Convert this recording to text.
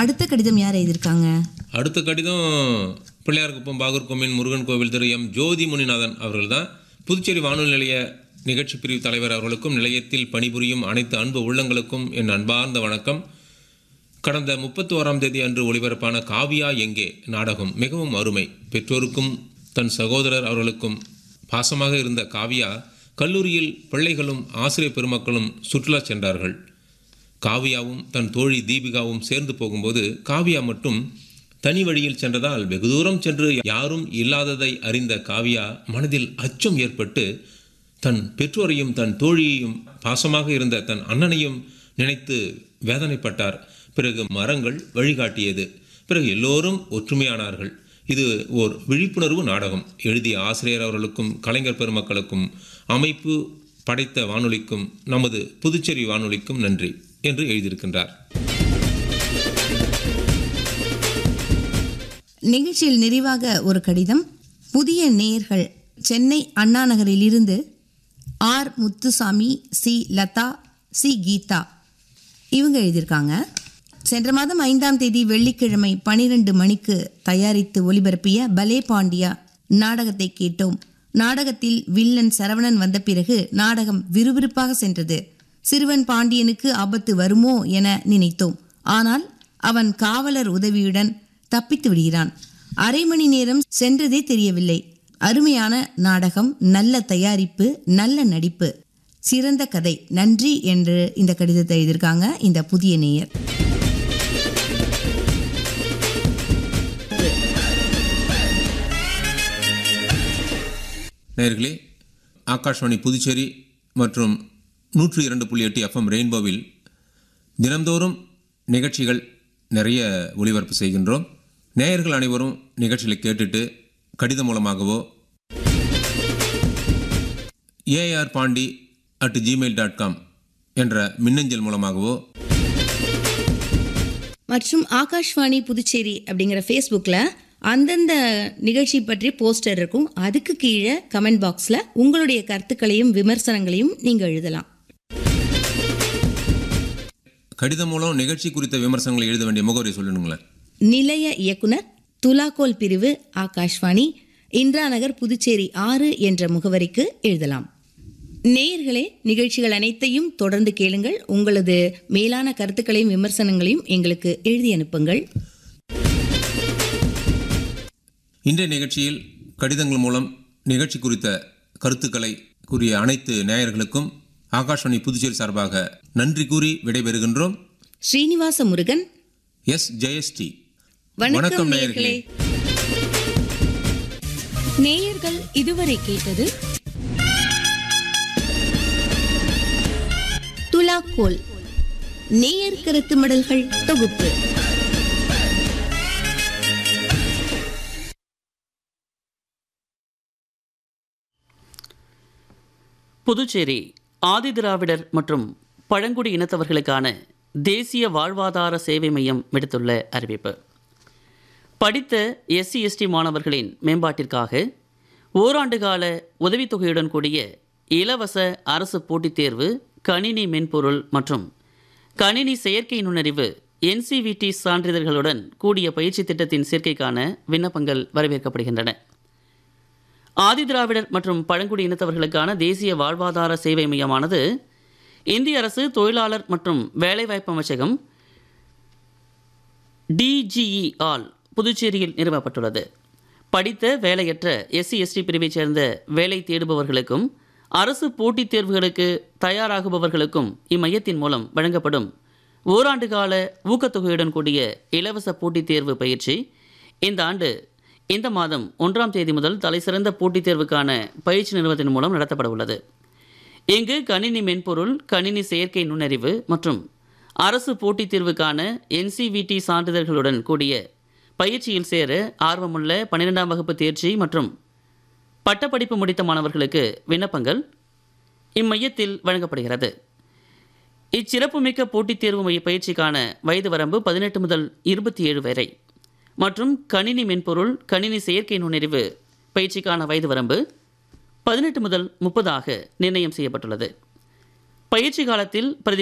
அடுத்த கடிதம் யார் எழுதியிருக்காங்க அடுத்த கடிதம் பிள்ளையார்குப்பம் பாகூர் கோமின் முருகன் கோவில் திரு எம் ஜோதி முனிநாதன் அவர்கள் தான் புதுச்சேரி வானொலி நிலைய நிகழ்ச்சி பிரிவு தலைவர் அவர்களுக்கும் நிலையத்தில் பணிபுரியும் அனைத்து அன்பு உள்ளங்களுக்கும் என் அன்பார்ந்த வணக்கம் கடந்த முப்பத்தி ஓராம் தேதி அன்று ஒளிபரப்பான காவியா எங்கே நாடகம் மிகவும் அருமை பெற்றோருக்கும் தன் சகோதரர் அவர்களுக்கும் பாசமாக இருந்த காவியா கல்லூரியில் பிள்ளைகளும் ஆசிரியர் பெருமக்களும் சுற்றுலா சென்றார்கள் காவியாவும் தன் தோழி தீபிகாவும் சேர்ந்து போகும்போது காவியா மட்டும் தனி வழியில் சென்றதால் வெகு தூரம் சென்று யாரும் இல்லாததை அறிந்த காவியா மனதில் அச்சம் ஏற்பட்டு தன் பெற்றோரையும் தன் தோழியையும் பாசமாக இருந்த தன் அண்ணனையும் நினைத்து வேதனைப்பட்டார் பிறகு மரங்கள் வழிகாட்டியது பிறகு எல்லோரும் ஒற்றுமையானார்கள் இது ஓர் விழிப்புணர்வு நாடகம் எழுதிய ஆசிரியர் அவர்களுக்கும் கலைஞர் பெருமக்களுக்கும் அமைப்பு படைத்த வானொலிக்கும் நமது புதுச்சேரி வானொலிக்கும் நன்றி என்று எழுதியிருக்கின்றார் நிகழ்ச்சியில் நிறைவாக ஒரு கடிதம் புதிய நேயர்கள் சென்னை அண்ணா நகரிலிருந்து R Muthusamy C Latha C Geetha இவங்க எழுதியிருக்காங்க சென்ற மாதம் ஐந்தாம் தேதி வெள்ளிக்கிழமை பனிரெண்டு மணிக்கு தயாரித்து ஒளிபரப்பிய பலே பாண்டியா நாடகத்தை கேட்டோம் நாடகத்தில் வில்லன் சரவணன் வந்த பிறகு நாடகம் விறுவிறுப்பாக சென்றது சிறுவன் பாண்டியனுக்கு ஆபத்து வருமோ என நினைத்தோம் ஆனால் அவன் காவலர் உதவியுடன் தப்பித்து விடுகிறான் அரை மணி நேரம் சென்றதே தெரியவில்லை அருமையான நாடகம் நல்ல தயாரிப்பு நல்ல நடிப்பு சிறந்த கதை நன்றி என்று இந்த கடிதத்தை எழுதியிருக்காங்க இந்த புதிய நேயர் நேயர்களே ஆகாஷ்வாணி புதுச்சேரி மற்றும் நூற்று இரண்டு புள்ளி எட்டு எஃப்எம் ரெயின்போவில் தினந்தோறும் நிகழ்ச்சிகள் நிறைய ஒளிபரப்பு செய்கின்றோம் நேயர்கள் அனைவரும் நிகழ்ச்சிகளை கேட்டுட்டு கடிதம் மூலமாகவோ AR Pandi at Gmail dot com என்ற மின்னஞ்சல் மூலமாகவோ மற்றும் ஆகாஷ்வாணி புதுச்சேரி அப்படிங்கிற ஃபேஸ்புக்கில் அந்தந்த நிகழ்ச்சி பற்றி போஸ்டர் இருக்கும் அதுக்கு கீழே கமெண்ட் பாக்ஸில் உங்களுடைய கருத்துக்களையும் விமர்சனங்களையும் நீங்கள் எழுதலாம் கடிதம் மூலம் நிகழ்ச்சி குறித்த விமர்சனங்களை எழுத வேண்டிய முகவரி சொல்லணுங்களேன் நிலைய இயக்குனர் துலாக்கோல் பிரிவு ஆகாஷ்வாணி இந்திரா நகர் புதுச்சேரி ஆறு என்ற முகவரிக்கு எழுதலாம் நேயர்களே நிகழ்ச்சிகள் அனைத்தையும் தொடர்ந்து கேளுங்கள் உங்களது மேலான கருத்துக்களையும் விமர்சனங்களையும் எங்களுக்கு எழுதி அனுப்புங்கள் இன்றைய நிகழ்ச்சியில் கடிதங்கள் மூலம் நிகழ்ச்சி குறித்த கருத்துக்களை கூறிய அனைத்து நேயர்களுக்கும் ஆகாஷ்வாணி புதுச்சேரி சார்பாக நன்றி கூறி விடைபெறுகின்றோம் ஸ்ரீனிவாச முருகன் எஸ் ஜெயஸ்டி வணக்கம் நேயர்களே நேயர்கள் இதுவரை கேட்டது துலாக்கோல் நேயர் கருத்து மடல்கள் தொகுப்பு புதுச்சேரி ஆதிதிராவிடர் மற்றும் பழங்குடி இனத்தவர்களுக்கான தேசிய வாழ்வாதார சேவை மையம் விடுத்துள்ள அறிவிப்பு படித்த எஸ்சி எஸ்டி மாணவர்களின் மேம்பாட்டிற்காக ஓராண்டு கால உதவித்தொகையுடன் கூடிய இலவச அரசு போட்டித் தேர்வு கணினி மென்பொருள் மற்றும் கணினி செயற்கை நுண்ணறிவு என்சிவிடி சான்றிதழ்களுடன் கூடிய பயிற்சி திட்டத்தின் சேர்க்கைக்கான விண்ணப்பங்கள் வரவேற்கப்படுகின்றன ஆதிதிராவிடர் மற்றும் பழங்குடி இனத்தவர்களுக்கான தேசிய வாழ்வாதார சேவை மையமானது இந்திய அரசு தொழிலாளர் மற்றும் வேலைவாய்ப்பு அமைச்சகம் டிஜிஇ ஆல் புதுச்சேரியில் நிறுவப்பட்டுள்ளது படித்த வேலையற்ற எஸ்சி எஸ்டி பிரிவைச் சேர்ந்த வேலை தேடுபவர்களுக்கும் அரசு போட்டித் தேர்வுகளுக்கு தயாராகுபவர்களுக்கும் இம்மையத்தின் மூலம் வழங்கப்படும் ஓராண்டு கால ஊக்கத்தொகையுடன் கூடிய இலவச போட்டித் தேர்வு பயிற்சி இந்த ஆண்டு இந்த மாதம் ஒன்றாம் தேதி முதல் தலைசிறந்த போட்டித் தேர்வுக்கான பயிற்சி நிறுவனத்தின் மூலம் நடத்தப்பட உள்ளது இங்கு கணினி மென்பொருள் கணினி செயற்கை நுண்ணறிவு மற்றும் அரசு போட்டித் தேர்வுக்கான என்சிவிடி சான்றிதழ்களுடன் கூடிய பயிற்சியில் சேர ஆர்வமுள்ள பன்னிரெண்டாம் வகுப்பு தேர்ச்சி மற்றும் பட்டப்படிப்பு முடித்த மாணவர்களுக்கு விண்ணப்பங்கள் இம்மையத்தில் வழங்கப்படுகிறது இச்சிறப்புமிக்க போட்டித் தேர்வு மைய பயிற்சிக்கான வயது வரம்பு பதினெட்டு முதல் இருபத்தி ஏழு வரை மற்றும் கணினி மென்பொருள் கணினி செயற்கை நுண்ணறிவு பயிற்சிக்கான வயது வரம்பு பதினெட்டு முதல் முப்பதாக நிர்ணயம் செய்யப்பட்டுள்ளது பயிற்சி காலத்தில் பிரதி